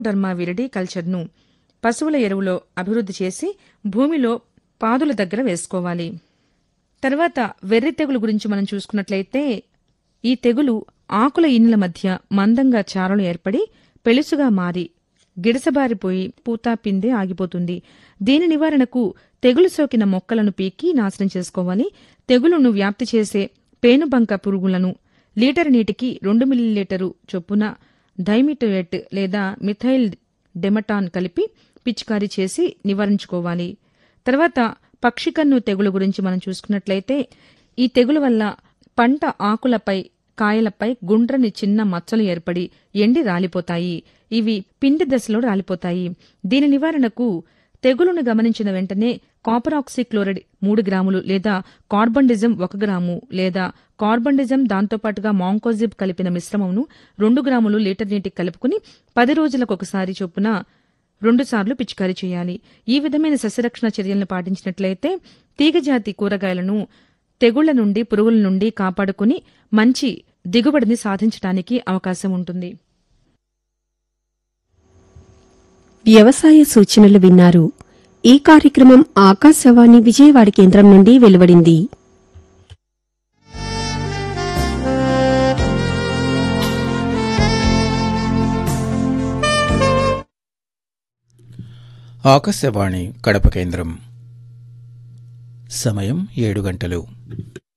derma viride కల్చర్ను పశువుల ఎరువులో అభివృద్ధి చేసి భూమిలో పాదుల దగ్గర వేసుకోవాలి తర్వాత వెర్రి తెగులు గురించి మనం చూసుకున్నట్లయితే ఈ తెగులు ఆకుల ఇన్నెల మధ్య మందంగా చారలు ఏర్పడి పెళుసుగా మారి గిడసబారిపోయి పూత పిందె ఆగిపోతుంది దీని నివారణకు తెగులు సోకిన మొక్కలను పీకి నాశనం చేసుకోవాలి తెగులును వ్యాప్తి చేసే పేనుబంక పురుగులను లీటర్ నీటికి రెండు మిల్లీలీటరు చొప్పున డైమిటోయేట్ లేదా మిథైల్ డెమటాన్ కలిపి పిచికారీ చేసి నివారించుకోవాలి తర్వాత పక్షికన్ను తెగులు గురించి మనం చూసుకున్నట్లయితే ఈ తెగులు వల్ల పంట ఆకులపై కాయలపై గుండ్రని చిన్న మచ్చలు ఏర్పడి ఎండి రాలిపోతాయి ఇవి పిండి దశలో రాలిపోతాయి దీని నివారణకు తెగులును గమనించిన వెంటనే కాపరాక్సీ క్లోరైడ్ మూడు గ్రాములు లేదా కార్బండిజం ఒక గ్రాము లేదా కార్బండిజం దాంతోపాటుగా మాంకోజిబ్ కలిపిన మిశ్రమంను రెండు గ్రాములు లీటర్ నీటికి కలుపుకుని పది రోజులకు ఒకసారి చొప్పున రెండుసార్లు పిచికారీ చేయాలి ఈ విధమైన సస్యరక్షణ చర్యలను పాటించినట్లయితే తీగజాతి కూరగాయలను తెగుళ్ల నుండి పురుగుల నుండి కాపాడుకుని మంచి దిగుబడిని సాధించడానికి అవకాశం ఉంటుంది వ్యవసాయ సూచనలు విన్నారు ఈ కార్యక్రమం ఆకాశవాణి విజయవాడ కేంద్రం నుండి వెలువడింది ఆకాశవాణి కడప కేంద్రం సమయం ఏడు గంటలు